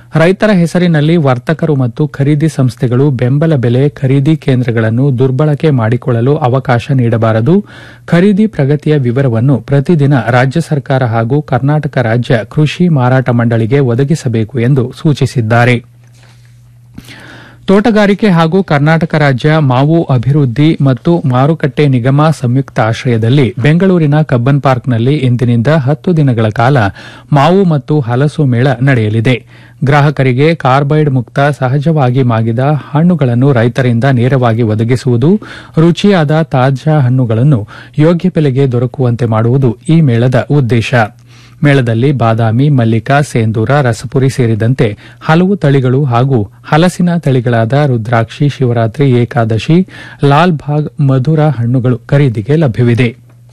ರೈತರ ಹೆಸರಿನಲ್ಲಿ ವರ್ತಕರು ಮತ್ತು ಖರೀದಿ ಸಂಸ್ಥೆಗಳು ಬೆಂಬಲ ಬೆಲೆ ಖರೀದಿ ಕೇಂದ್ರಗಳನ್ನು ದುರ್ಬಳಕೆ ಮಾಡಿಕೊಳ್ಳಲು ಅವಕಾಶ ನೀಡಬಾರದು ಖರೀದಿ ಪ್ರಗತಿಯ ವಿವರವನ್ನು ಪ್ರತಿದಿನ ರಾಜ್ಯ ಸರ್ಕಾರ ಹಾಗೂ ಕರ್ನಾಟಕ ರಾಜ್ಯ ಕೃಷಿ ಮಾರಾಟ ಮಂಡಳಿಗೆ ಒದಗಿಸಬೇಕು ಎಂದು ಸೂಚಿಸಿದ್ದಾರೆ ತೋಟಗಾರಿಕೆ ಹಾಗೂ ಕರ್ನಾಟಕ ರಾಜ್ಯ ಮಾವು ಅಭಿವೃದ್ಧಿ ಮತ್ತು ಮಾರುಕಟ್ಟೆ ನಿಗಮ ಸಂಯುಕ್ತ ಆಶ್ರಯದಲ್ಲಿ ಬೆಂಗಳೂರಿನ ಕಬ್ಬನ್ ಪಾರ್ಕ್ನಲ್ಲಿ ಇಂದಿನಿಂದ ಹತ್ತು ದಿನಗಳ ಕಾಲ ಮಾವು ಮತ್ತು ಹಲಸು ಮೇಳ ನಡೆಯಲಿದೆ ಗ್ರಾಹಕರಿಗೆ ಕಾರ್ಬೈಡ್ ಮುಕ್ತ ಸಹಜವಾಗಿ ಮಾಗಿದ ಹಣ್ಣುಗಳನ್ನು ರೈತರಿಂದ ನೇರವಾಗಿ ಒದಗಿಸುವುದು ರುಚಿಯಾದ ತಾಜಾ ಹಣ್ಣುಗಳನ್ನು ಯೋಗ್ಯ ಬೆಲೆಗೆ ದೊರಕುವಂತೆ ಮಾಡುವುದು ಈ ಮೇಳದ ಉದ್ದೇಶ ಮೇಳದಲ್ಲಿ ಬಾದಾಮಿ ಮಲ್ಲಿಕಾ ಸೇಂದೂರ ರಸಪುರಿ ಸೇರಿದಂತೆ ಹಲವು ತಳಿಗಳು ಹಾಗೂ ಹಲಸಿನ ತಳಿಗಳಾದ ರುದ್ರಾಕ್ಷಿ ಶಿವರಾತ್ರಿ ಏಕಾದಶಿ ಲಾಲ್ ಬಾಗ್ ಮಧುರ ಹಣ್ಣುಗಳು ಖರೀದಿಗೆ ಲಭ್ಯವಿದೆ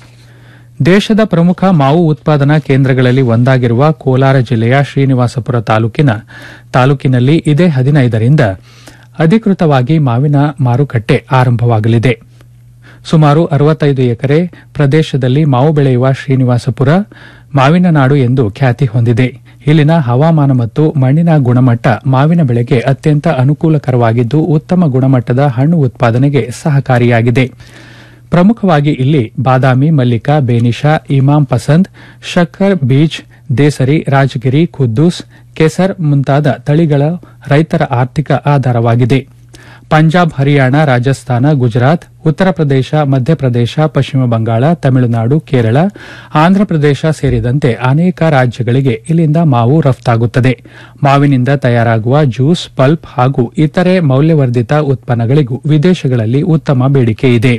ದೇಶದ ಪ್ರಮುಖ ಮಾವು ಉತ್ಪಾದನಾ ಕೇಂದ್ರಗಳಲ್ಲಿ ಒಂದಾಗಿರುವ ಕೋಲಾರ ಜಿಲ್ಲೆಯ ಶ್ರೀನಿವಾಸಪುರ ತಾಲೂಕಿನ ತಾಲೂಕಿನಲ್ಲಿ ಇದೇ ಹದಿನೈದರಿಂದ ಅಧಿಕೃತವಾಗಿ ಮಾವಿನ ಮಾರುಕಟ್ಟೆ ಆರಂಭವಾಗಲಿದೆ ಸುಮಾರು ಅರವತ್ತೈದು ಎಕರೆ ಪ್ರದೇಶದಲ್ಲಿ ಮಾವು ಬೆಳೆಯುವ ಶ್ರೀನಿವಾಸಪುರ ಮಾವಿನ ನಾಡು ಎಂದು ಖ್ಯಾತಿ ಹೊಂದಿದೆ ಇಲ್ಲಿನ ಹವಾಮಾನ ಮತ್ತು ಮಣ್ಣಿನ ಗುಣಮಟ್ಟ ಮಾವಿನ ಬೆಳೆಗೆ ಅತ್ಯಂತ ಅನುಕೂಲಕರವಾಗಿದ್ದು ಉತ್ತಮ ಗುಣಮಟ್ಟದ ಹಣ್ಣು ಉತ್ಪಾದನೆಗೆ ಸಹಕಾರಿಯಾಗಿದೆ ಪ್ರಮುಖವಾಗಿ ಇಲ್ಲಿ ಬಾದಾಮಿ ಮಲ್ಲಿಕಾ ಬೇನಿಶಾ ಇಮಾಂ ಪಸಂದ್ ಶಕ್ಕರ್ ಬೀಜ್ ದೇಸರಿ ರಾಜಗಿರಿ ಖುದ್ದೂಸ್ ಕೆಸರ್ ಮುಂತಾದ ತಳಿಗಳ ರೈತರ ಆರ್ಥಿಕ ಆಧಾರವಾಗಿದೆ ಪಂಜಾಬ್ ಹರಿಯಾಣ ರಾಜಸ್ಥಾನ ಗುಜರಾತ್ ಉತ್ತರ ಪ್ರದೇಶ ಮಧ್ಯಪ್ರದೇಶ ಪಶ್ಚಿಮ ಬಂಗಾಳ ತಮಿಳುನಾಡು ಕೇರಳ ಆಂಧ್ರಪ್ರದೇಶ ಸೇರಿದಂತೆ ಅನೇಕ ರಾಜ್ಯಗಳಿಗೆ ಇಲ್ಲಿಂದ ಮಾವು ರಫ್ತಾಗುತ್ತದೆ ಮಾವಿನಿಂದ ತಯಾರಾಗುವ ಜ್ಯೂಸ್ ಪಲ್ಪ್ ಹಾಗೂ ಇತರೆ ಮೌಲ್ಯವರ್ಧಿತ ಉತ್ಪನ್ನಗಳಿಗೂ ವಿದೇಶಗಳಲ್ಲಿ ಉತ್ತಮ ಬೇಡಿಕೆ ಇದೆ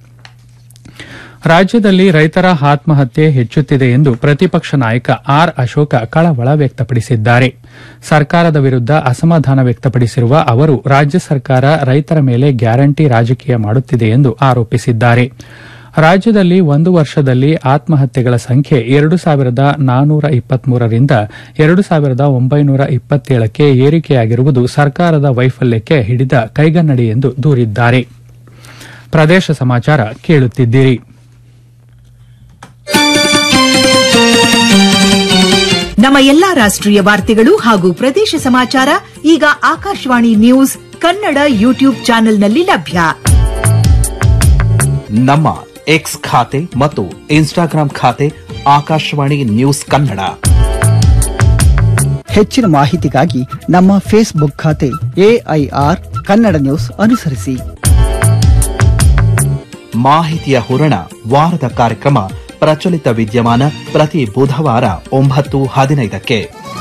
ರಾಜ್ಯದಲ್ಲಿ ರೈತರ ಆತ್ಮಹತ್ಯೆ ಹೆಚ್ಚುತ್ತಿದೆ ಎಂದು ಪ್ರತಿಪಕ್ಷ ನಾಯಕ ಆರ್ ಅಶೋಕ ಕಳವಳ ವ್ಯಕ್ತಪಡಿಸಿದ್ದಾರೆ ಸರ್ಕಾರದ ವಿರುದ್ದ ಅಸಮಾಧಾನ ವ್ಯಕ್ತಪಡಿಸಿರುವ ಅವರು ರಾಜ್ಯ ಸರ್ಕಾರ ರೈತರ ಮೇಲೆ ಗ್ಯಾರಂಟಿ ರಾಜಕೀಯ ಮಾಡುತ್ತಿದೆ ಎಂದು ಆರೋಪಿಸಿದ್ದಾರೆ ರಾಜ್ಯದಲ್ಲಿ ಒಂದು ವರ್ಷದಲ್ಲಿ ಆತ್ಮಹತ್ಯೆಗಳ ಸಂಖ್ಯೆ ಎರಡು ಸಾವಿರದ ನಾನೂರ ಇಪ್ಪತ್ಮೂರರಿಂದ ಎರಡು ಸಾವಿರದ ಒಂಬೈನೂರ ಇಪ್ಪತ್ತೇಳಕ್ಕೆ ಏರಿಕೆಯಾಗಿರುವುದು ಸರ್ಕಾರದ ವೈಫಲ್ಯಕ್ಕೆ ಹಿಡಿದ ಕೈಗನ್ನಡಿ ಎಂದು ದೂರಿದ್ದಾರೆ ಪ್ರದೇಶ ಸಮಾಚಾರ ಕೇಳುತ್ತಿದ್ದೀರಿ ನಮ್ಮ ಎಲ್ಲಾ ರಾಷ್ಟ್ರೀಯ ವಾರ್ತೆಗಳು ಹಾಗೂ ಪ್ರದೇಶ ಸಮಾಚಾರ ಈಗ ಆಕಾಶವಾಣಿ ನ್ಯೂಸ್ ಕನ್ನಡ ಯೂಟ್ಯೂಬ್ ಚಾನೆಲ್ನಲ್ಲಿ ಲಭ್ಯ ನಮ್ಮ ಎಕ್ಸ್ ಖಾತೆ ಮತ್ತು ಇನ್ಸ್ಟಾಗ್ರಾಂ ಖಾತೆ ಆಕಾಶವಾಣಿ ನ್ಯೂಸ್ ಕನ್ನಡ ಹೆಚ್ಚಿನ ಮಾಹಿತಿಗಾಗಿ ನಮ್ಮ ಫೇಸ್ಬುಕ್ ಖಾತೆ ಎಐಆರ್ ಕನ್ನಡ ನ್ಯೂಸ್ ಅನುಸರಿಸಿ ಮಾಹಿತಿಯ ಹೂರಣ ವಾರದ ಕಾರ್ಯಕ್ರಮ ಪ್ರಚಲಿತ ವಿದ್ಯಮಾನ ಪ್ರತಿ ಬುಧವಾರ ಒಂಬತ್ತು ಹದಿನೈದಕ್ಕೆ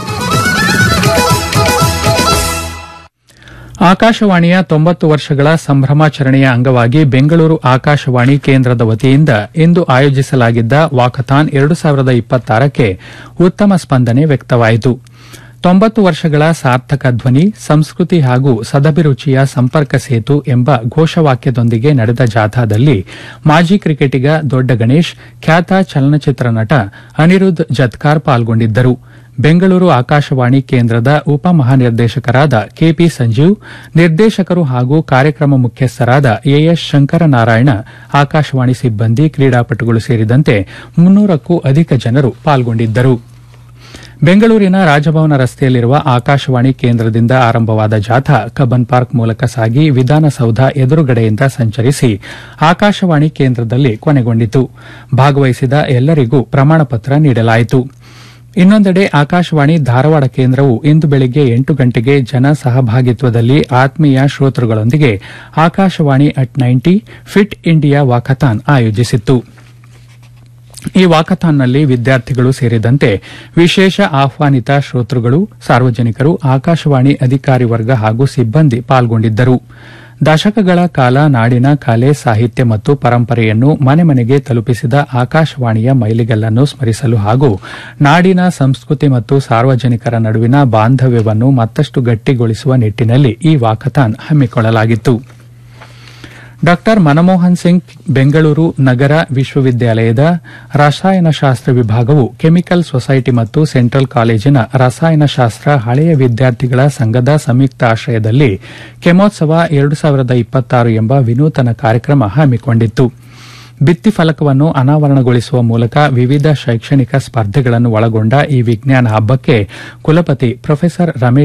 ಆಕಾಶವಾಣಿಯ ತೊಂಬತ್ತು ವರ್ಷಗಳ ಸಂಭ್ರಮಾಚರಣೆಯ ಅಂಗವಾಗಿ ಬೆಂಗಳೂರು ಆಕಾಶವಾಣಿ ಕೇಂದ್ರದ ವತಿಯಿಂದ ಇಂದು ಆಯೋಜಿಸಲಾಗಿದ್ದ ವಾಕಥಾನ್ ಎರಡು ಸಾವಿರದ ಇಪ್ಪತ್ತಾರಕ್ಕೆ ಉತ್ತಮ ಸ್ಪಂದನೆ ವ್ಯಕ್ತವಾಯಿತು ತೊಂಬತ್ತು ವರ್ಷಗಳ ಸಾರ್ಥಕ ಧ್ವನಿ ಸಂಸ್ಕೃತಿ ಹಾಗೂ ಸದಭಿರುಚಿಯ ಸಂಪರ್ಕ ಸೇತು ಎಂಬ ಘೋಷವಾಕ್ಯದೊಂದಿಗೆ ನಡೆದ ಜಾಥಾದಲ್ಲಿ ಮಾಜಿ ಕ್ರಿಕೆಟಿಗ ದೊಡ್ಡ ಗಣೇಶ್ ಖ್ಯಾತ ಚಲನಚಿತ್ರ ನಟ ಅನಿರುದ್ಧ್ ಜತ್ಕಾರ್ ಪಾಲ್ಗೊಂಡಿದ್ದರು ಬೆಂಗಳೂರು ಆಕಾಶವಾಣಿ ಕೇಂದ್ರದ ಉಪ ಮಹಾನಿರ್ದೇಶಕರಾದ ಕೆಪಿ ಸಂಜೀವ್ ನಿರ್ದೇಶಕರು ಹಾಗೂ ಕಾರ್ಯಕ್ರಮ ಮುಖ್ಯಸ್ಥರಾದ ಎಎಸ್ ಶಂಕರನಾರಾಯಣ ಆಕಾಶವಾಣಿ ಸಿಬ್ಬಂದಿ ಕ್ರೀಡಾಪಟುಗಳು ಸೇರಿದಂತೆ ಮುನ್ನೂರಕ್ಕೂ ಅಧಿಕ ಜನರು ಪಾಲ್ಗೊಂಡಿದ್ದರು ಬೆಂಗಳೂರಿನ ರಾಜಭವನ ರಸ್ತೆಯಲ್ಲಿರುವ ಆಕಾಶವಾಣಿ ಕೇಂದ್ರದಿಂದ ಆರಂಭವಾದ ಜಾಥಾ ಕಬ್ಬನ್ ಪಾರ್ಕ್ ಮೂಲಕ ಸಾಗಿ ವಿಧಾನಸೌಧ ಎದುರುಗಡೆಯಿಂದ ಸಂಚರಿಸಿ ಆಕಾಶವಾಣಿ ಕೇಂದ್ರದಲ್ಲಿ ಕೊನೆಗೊಂಡಿತು ಭಾಗವಹಿಸಿದ ಎಲ್ಲರಿಗೂ ಪ್ರಮಾಣಪತ್ರ ನೀಡಲಾಯಿತು ಇನ್ನೊಂದೆಡೆ ಆಕಾಶವಾಣಿ ಧಾರವಾಡ ಕೇಂದ್ರವು ಇಂದು ಬೆಳಿಗ್ಗೆ ಎಂಟು ಗಂಟೆಗೆ ಜನ ಸಹಭಾಗಿತ್ವದಲ್ಲಿ ಆತ್ಮೀಯ ಶ್ರೋತೃಗಳೊಂದಿಗೆ Akashvani at ninety fit India walkathon ಆಯೋಜಿಸಿತ್ತು ಈ ವಾಕಥಾನ್ನಲ್ಲಿ ವಿದ್ಯಾರ್ಥಿಗಳು ಸೇರಿದಂತೆ ವಿಶೇಷ ಆಹ್ವಾನಿತ ಶ್ರೋತೃಗಳು ಸಾರ್ವಜನಿಕರು ಆಕಾಶವಾಣಿ ಅಧಿಕಾರಿ ವರ್ಗ ಹಾಗೂ ಸಿಬ್ಬಂದಿ ಪಾಲ್ಗೊಂಡಿದ್ದರು ದಶಕಗಳ ಕಾಲ ನಾಡಿನ ಕಲೆ ಸಾಹಿತ್ಯ ಮತ್ತು ಪರಂಪರೆಯನ್ನು ಮನೆ ಮನೆಗೆ ತಲುಪಿಸಿದ ಆಕಾಶವಾಣಿಯ ಮೈಲಿಗಲ್ಲನ್ನು ಸ್ಮರಿಸಲು ಹಾಗೂ ನಾಡಿನ ಸಂಸ್ಕೃತಿ ಮತ್ತು ಸಾರ್ವಜನಿಕರ ನಡುವಿನ ಬಾಂಧವ್ಯವನ್ನು ಮತ್ತಷ್ಟು ಗಟ್ಟಿಗೊಳಿಸುವ ನಿಟ್ಟಿನಲ್ಲಿ ಈ ವಾಕಥಾನ್ ಹಮ್ಮಿಕೊಳ್ಳಲಾಗಿತ್ತು ಡಾ ಮನಮೋಹನ್ ಸಿಂಗ್ ಬೆಂಗಳೂರು ನಗರ ವಿಶ್ವವಿದ್ಯಾಲಯದ ರಸಾಯನಶಾಸ್ತ್ರ ವಿಭಾಗವು ಕೆಮಿಕಲ್ ಸೊಸೈಟಿ ಮತ್ತು ಸೆಂಟ್ರಲ್ ಕಾಲೇಜಿನ ರಸಾಯನಶಾಸ್ತ್ರ ಹಳೆಯ ವಿದ್ಯಾರ್ಥಿಗಳ ಸಂಘದ ಸಂಯುಕ್ತ ಆಶ್ರಯದಲ್ಲಿ ಕೆಮೋತ್ಸವ ಎರಡು ಸಾವಿರದ ಇಪ್ಪತ್ತಾರು ಎಂಬ ವಿನೂತನ ಕಾರ್ಯಕ್ರಮ ಹಮ್ಮಿಕೊಂಡಿತ್ತು ಭಿತ್ತಿ ಫಲಕವನ್ನು ಅನಾವರಣಗೊಳಿಸುವ ಮೂಲಕ ವಿವಿಧ ಶೈಕ್ಷಣಿಕ ಸ್ಪರ್ಧೆಗಳನ್ನು ಒಳಗೊಂಡ ಈ ವಿಜ್ಞಾನ ಹಬ್ಬಕ್ಕೆ ಕುಲಪತಿ ಪ್ರೊಫೆಸರ್ ರಮೇಶ್